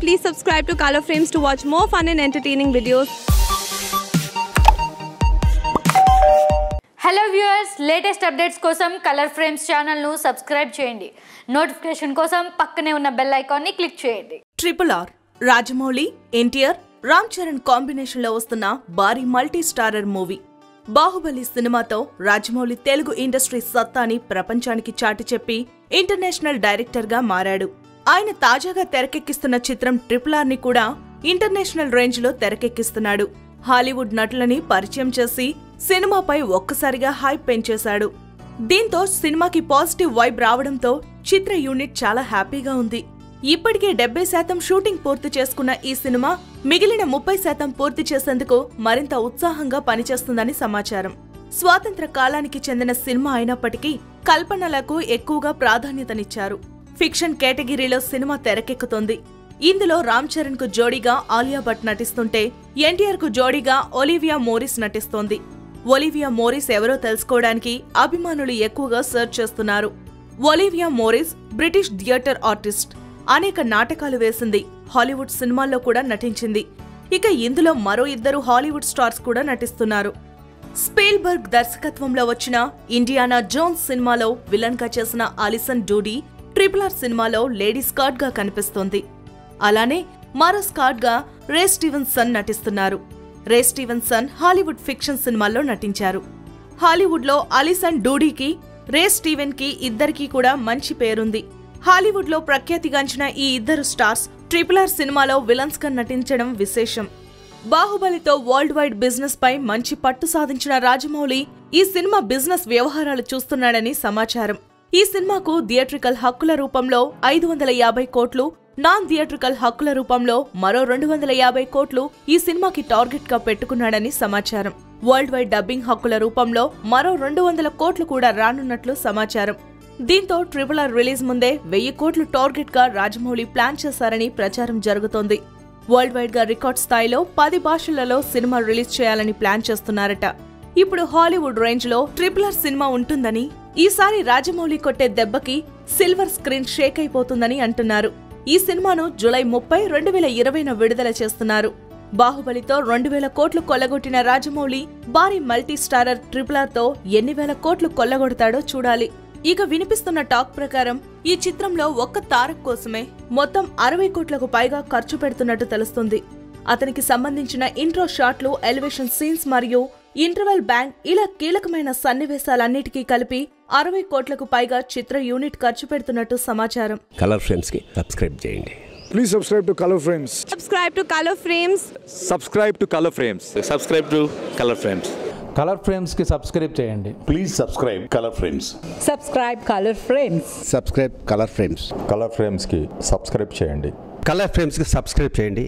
Please subscribe to Color Frames to watch more fun and entertaining videos. Hello viewers latest updates కోసం Color Frames ఛానల్ను subscribe చేయండి notification కోసం పక్కనే ఉన్న bell ఐకాన్ని క్లిక్ చేయండి triple R Rajamouli NTR Ram Charan combination లో వస్తున్న భారీ మల్టీ స్టారర్ మూవీ బాహుబలి సినిమాతో రాజమౌళి తెలుగు ఇండస్ట్రీ సత్తాని ప్రపంచానికి చాటి చెప్పి ఇంటర్నేషనల్ డైరెక్టర్ గా మారాడు ఆయన తాజాగా తెరకెక్కిస్తున్న చిత్రం ట్రిపుల్ ఆర్ ని కూడా ఇంటర్నేషనల్ రేంజ్ లో తెరకెక్కిస్తున్నాడు హాలీవుడ్ నటులని పరిచయం చేసి సినిమాపై ఒక్కసారిగా హైప్ పెంచేశాడు దీంతో సినిమాకి పాజిటివ్ వైబ్ రావడంతో చిత్ర యూనిట్ చాలా హ్యాపీగా ఉంది ఇప్పటికే డెబ్బై శాతం షూటింగ్ పూర్తి చేసుకున్న ఈ సినిమా మిగిలిన ముప్పై శాతం పూర్తి చేసేందుకు మరింత ఉత్సాహంగా పనిచేస్తుందని సమాచారం స్వాతంత్ర కాలానికి చెందిన సినిమా అయినప్పటికీ కల్పనలకు ఎక్కువగా ప్రాధాన్యతనిచ్చారు ఫిక్షన్ కేటగిరీలో సినిమా తెరకెక్కుతోంది ఇందులో రామ్ చరణ్ కు జోడీగా ఆలియా భట్ నటిస్తుంటే ఎన్టీఆర్ కు జోడీగా ఒలివియా మోరిస్ నటిస్తోంది ఒలివియా మోరిస్ ఎవరో తెలుసుకోవడానికి అభిమానులు ఎక్కువగా సెర్చ్ చేస్తున్నారు Olivia Morris British theatre artist అనేక నాటకాలు వేసింది హాలీవుడ్ సినిమాల్లో కూడా నటించింది ఇక ఇందులో మరో ఇద్దరు హాలీవుడ్ స్టార్స్ కూడా నటిస్తున్నారు స్పీల్బర్గ్ దర్శకత్వంలో వచ్చిన ఇండియానా జోన్స్ సినిమాలో విలన్ గా చేసిన అలిసన్ డూడీ ట్రిపుల్ ఆర్ సినిమాలో లేడీ స్కాట్ గా కనిపిస్తోంది అలానే మరో స్కాట్ గా రే స్టీవెన్సన్ నటిస్తున్నారు రే స్టీవెన్సన్ హాలీవుడ్ ఫిక్షన్ సినిమాల్లో నటించారు హాలీవుడ్ లో అలిసన్ డూడీకి రే స్టీవెన్ కి ఇద్దరికీ కూడా మంచి పేరుంది హాలీవుడ్ లో ప్రఖ్యాతిగాంచిన ఈ ఇద్దరు స్టార్స్ ట్రిపుల్ ఆర్ సినిమాలో విలన్స్ గా నటించడం విశేషం బాహుబలితో వరల్డ్ వైడ్ బిజినెస్ పై మంచి పట్టు సాధించిన రాజమౌళి ఈ సినిమా బిజినెస్ వ్యవహారాలు చూస్తున్నాడని సమాచారం ఈ సినిమాకు థియేట్రికల్ హక్కుల రూపంలో ఐదు వందల యాభై కోట్లు నాన్ థియేట్రికల్ హక్కుల రూపంలో మరో రెండు వందల యాభై కోట్లు ఈ సినిమాకి టార్గెట్ గా పెట్టుకున్నాడని సమాచారం వరల్డ్ వైడ్ డబ్బింగ్ హక్కుల రూపంలో మరో రెండు వందల కోట్లు కూడా రానున్నట్లు సమాచారం దీంతో ట్రిపుల్ ఆర్ రిలీజ్ ముందే వెయ్యి కోట్లు టార్గెట్ గా రాజమౌళి ప్లాన్ చేశారని ప్రచారం జరుగుతోంది వరల్డ్ వైడ్ గా రికార్డ్ స్థాయిలో పది భాషలలో సినిమా రిలీజ్ చేయాలని ప్లాన్ చేస్తున్నారట ఇప్పుడు హాలీవుడ్ రేంజ్ లో ట్రిపుల్ ఆర్ సినిమా ఉంటుందని ఈసారి రాజమౌళి కొట్టే దెబ్బకి సిల్వర్ స్క్రీన్ షేక్ అయిపోతుందని అంటున్నారు ఈ సినిమాను జూలై ముప్పై రెండు వేల ఇరవైన విడుదల చేస్తున్నారు బాహుబలితో రెండు వేల కోట్లు కొల్లగొట్టిన రాజమౌళి భారీ మల్టీ స్టారర్ ట్రిపుల్ ఆర్ తో ఎన్ని వేల కోట్లు కొల్లగొడతాడో చూడాలి ఇక వినిపిస్తున్న టాక్ ప్రకారం ఈ చిత్రంలో ఒక్క తారక్ కోసమే మొత్తం అరవై కోట్లకు పైగా ఖర్చు పెడుతున్నట్టు తెలుస్తుంది అతనికి సంబంధించిన ఇంట్రో షాట్లు ఎలివేషన్ సీన్స్ మరియు ఇంటర్వెల్ బ్యాంక్ ఇలా కీలకమైన సన్నివేశాలన్నిటికీ కలిపి అరవై కోట్లకు పైగా చిత్ర యూనిట్ ఖర్చు పెడుతున్నట్టు సమాచారం కలర్ ఫ్రేమ్స్కి సబ్స్క్రైబ్ చేయండి Please subscribe to Color Frames. Subscribe to Color Frames. subscribe to color frames subscribe to color frames Color ఫ్రేమ్స్కి సబ్స్క్రైబ్ చేయండి Please subscribe Color Frames. subscribe color frames subscribe Color Frames Color ఫ్రేమ్స్కి subscribe చేయండి Color ఫ్రేమ్స్కి subscribe చేయండి